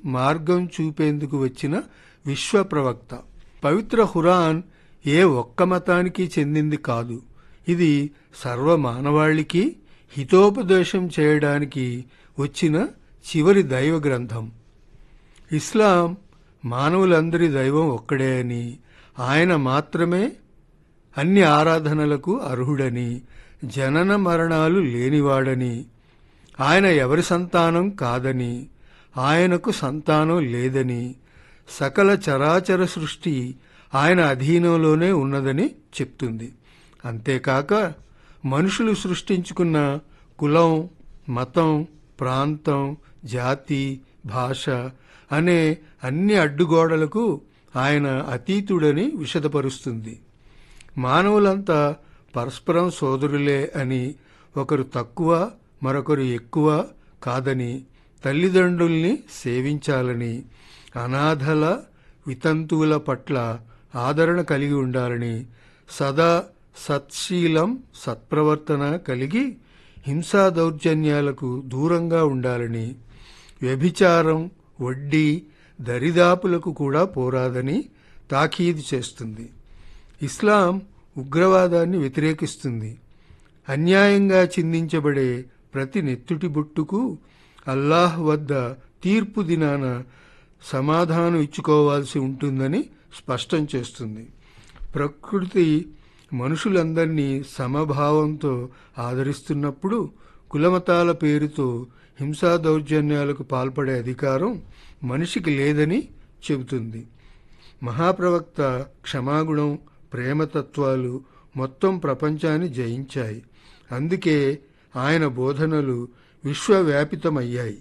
మార్గం చూపేందుకు వచ్చిన విశ్వ ప్రవక్త పవిత్ర హురాన్ ఏ ఒక్క మతానికి చెందింది కాదు ఇది సర్వ మానవాళికి హితోపదేశం చేయడానికి వచ్చిన చివరి దైవ గ్రంథం ఇస్లాం మానవులందరి దైవం ఒక్కడే అని ఆయన మాత్రమే అన్ని ఆరాధనలకు అర్హుడని జనన మరణాలు లేనివాడని ఆయన ఎవరి సంతానం కాదని ఆయనకు సంతానం లేదని సకల చరాచర సృష్టి ఆయన అధీనంలోనే ఉన్నదని చెప్తుంది అంతేకాక మనుషులు సృష్టించుకున్న కులం మతం ప్రాంతం జాతి భాష అనే అన్ని అడ్డుగోడలకు ఆయన అతీతుడని విషదపరుస్తుంది మానవులంతా పరస్పరం సోదరులే అని ఒకరు తక్కువ మరొకరు ఎక్కువ కాదని తల్లిదండ్రుల్ని సేవించాలని అనాథల వితంతువుల పట్ల ఆదరణ కలిగి ఉండాలని సదా సత్శీలం సత్ప్రవర్తన కలిగి హింసా దౌర్జన్యాలకు దూరంగా ఉండాలని వ్యభిచారం వడ్డీ దరిదాపులకు కూడా పోరాదని తాకీదు చేస్తుంది ఇస్లాం ఉగ్రవాదాన్ని వ్యతిరేకిస్తుంది అన్యాయంగా చిందించబడే ప్రతి నెత్తుటి బొట్టుకు అల్లాహ్ వద్ద తీర్పు దినాన సమాధానం ఇచ్చుకోవాల్సి ఉంటుందని స్పష్టం చేస్తుంది ప్రకృతి మనుషులందరినీ సమభావంతో ఆదరిస్తున్నప్పుడు కులమతాల పేరుతో హింసా దౌర్జన్యాలకు పాల్పడే అధికారం మనిషికి లేదని చెబుతుంది మహాప్రవక్త క్షమాగుణం ప్రేమతత్వాలు మొత్తం ప్రపంచాన్ని జయించాయి అందుకే ఆయన బోధనలు విశ్వవ్యాపితమయ్యాయి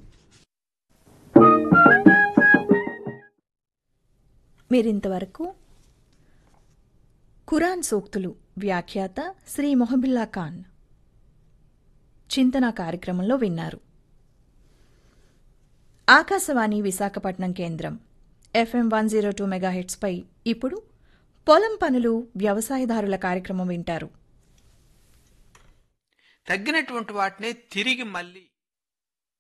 మీరింతవరకు ఖురాన్ సూక్తులు వ్యాఖ్యాత శ్రీ మొహబిల్లా ఖాన్ చింతన కార్యక్రమంలో విన్నారు ఆకాశవాణి విశాఖపట్నం కేంద్రం ఎఫ్ఎం వన్ జీరో టూ మెగాహెట్స్పై ఇప్పుడు పొలం పనులు వ్యవసాయదారుల కార్యక్రమం వింటారు తగ్గినటువంటి వాటిని తిరిగి మళ్ళీ